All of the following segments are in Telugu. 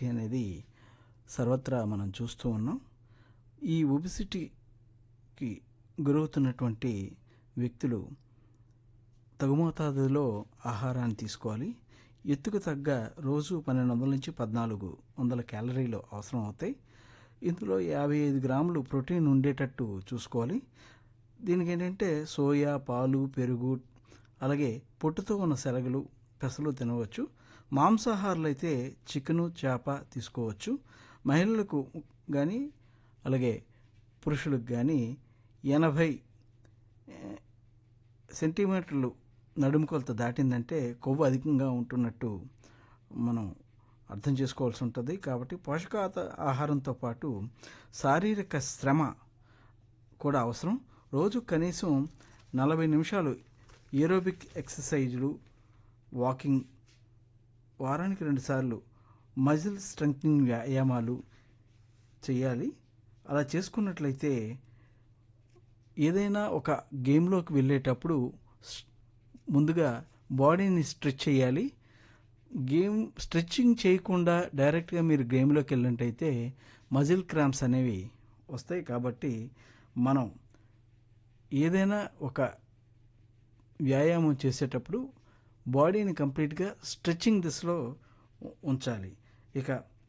ఒబిసిటీ అనేది సర్వత్రా మనం చూస్తూ ఉన్నాం ఈ ఒబిసిటీకి గురవుతున్నటువంటి వ్యక్తులు తగు మోతాదులో ఆహారాన్ని తీసుకోవాలి ఎత్తుకు తగ్గ రోజు పన్నెండు వందల నుంచి పద్నాలుగు వందల క్యాలరీలు అవసరం అవుతాయి ఇందులో యాభై ఐదు గ్రాములు ప్రోటీన్ ఉండేటట్టు చూసుకోవాలి దీనికి ఏంటంటే సోయా పాలు పెరుగు అలాగే పొట్టుతో ఉన్న శనగలు పెసలు తినవచ్చు మాంసాహారాలు అయితే చికెను చేప తీసుకోవచ్చు మహిళలకు కానీ అలాగే పురుషులకు కానీ ఎనభై ఏ, సెంటీమీటర్లు నడుము కొలత దాటిందంటే కొవ్వు అధికంగా ఉంటున్నట్టు మనం అర్థం చేసుకోవాల్సి ఉంటుంది కాబట్టి పోషకాత ఆహారంతో పాటు శారీరక శ్రమ కూడా అవసరం రోజు కనీసం నలభై నిమిషాలు ఏరోబిక్ ఎక్సర్సైజులు వాకింగ్ వారానికి రెండుసార్లు మజిల్ స్ట్రెంగ్నింగ్ వ్యాయామాలు చేయాలి అలా చేసుకున్నట్లయితే ఏదైనా ఒక గేమ్లోకి వెళ్ళేటప్పుడు స్- ముందుగా బాడీని స్ట్రెచ్ చేయాలి గేమ్ స్ట్రెచ్చింగ్ చేయకుండా డైరెక్ట్గా మీరు గేమ్లోకి వెళ్ళినట్టయితే మజిల్ క్రాంప్స్ అనేవి వస్తాయి కాబట్టి మనం ఏదైనా ఒక వ్యాయామం చేసేటప్పుడు బాడీని కంప్లీట్గా స్ట్రెచ్చింగ్ దిశలో ఉ- ఉంచాలి ఇక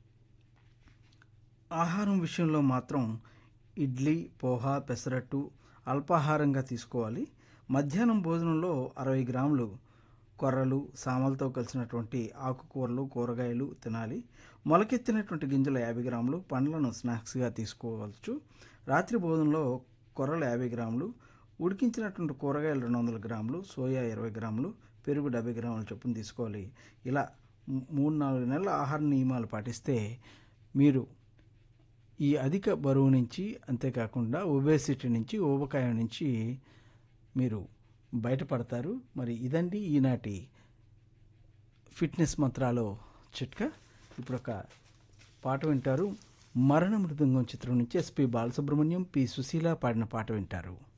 ఆహారం విషయంలో మాత్రం ఇడ్లీ పోహా పెసరట్టు అల్పాహారంగా తీసుకోవాలి మధ్యాహ్నం భోజనంలో అరవై గ్రాములు కొర్రలు సామలతో కలిసినటువంటి ఆకుకూరలు కూరగాయలు తినాలి మొలకెత్తినటువంటి గింజలు యాభై గ్రాములు పండ్లను స్నాక్స్గా తీసుకోవచ్చు రాత్రి భోజనంలో కొర్రలు యాభై గ్రాములు ఉడికించినటువంటి కూరగాయలు రెండు వందల గ్రాములు సోయా ఇరవై గ్రాములు పెరుగు డెబ్బై గ్రాముల చొప్పున తీసుకోవాలి ఇలా మూ- మూడు నాలుగు నెలల ఆహార నియమాలు పాటిస్తే మీరు ఈ అధిక బరువు నుంచి అంతేకాకుండా ఒబేసిటీ నుంచి ఊబకాయం నుంచి మీరు బయటపడతారు మరి ఇదండి ఈనాటి ఫిట్నెస్ మంత్రాలో చిట్కా ఇప్పుడు ఒక పాట వింటారు మరణ మృదంగం చిత్రం నుంచి ఎస్పి బాలసుబ్రహ్మణ్యం పి సుశీల పాడిన పాట వింటారు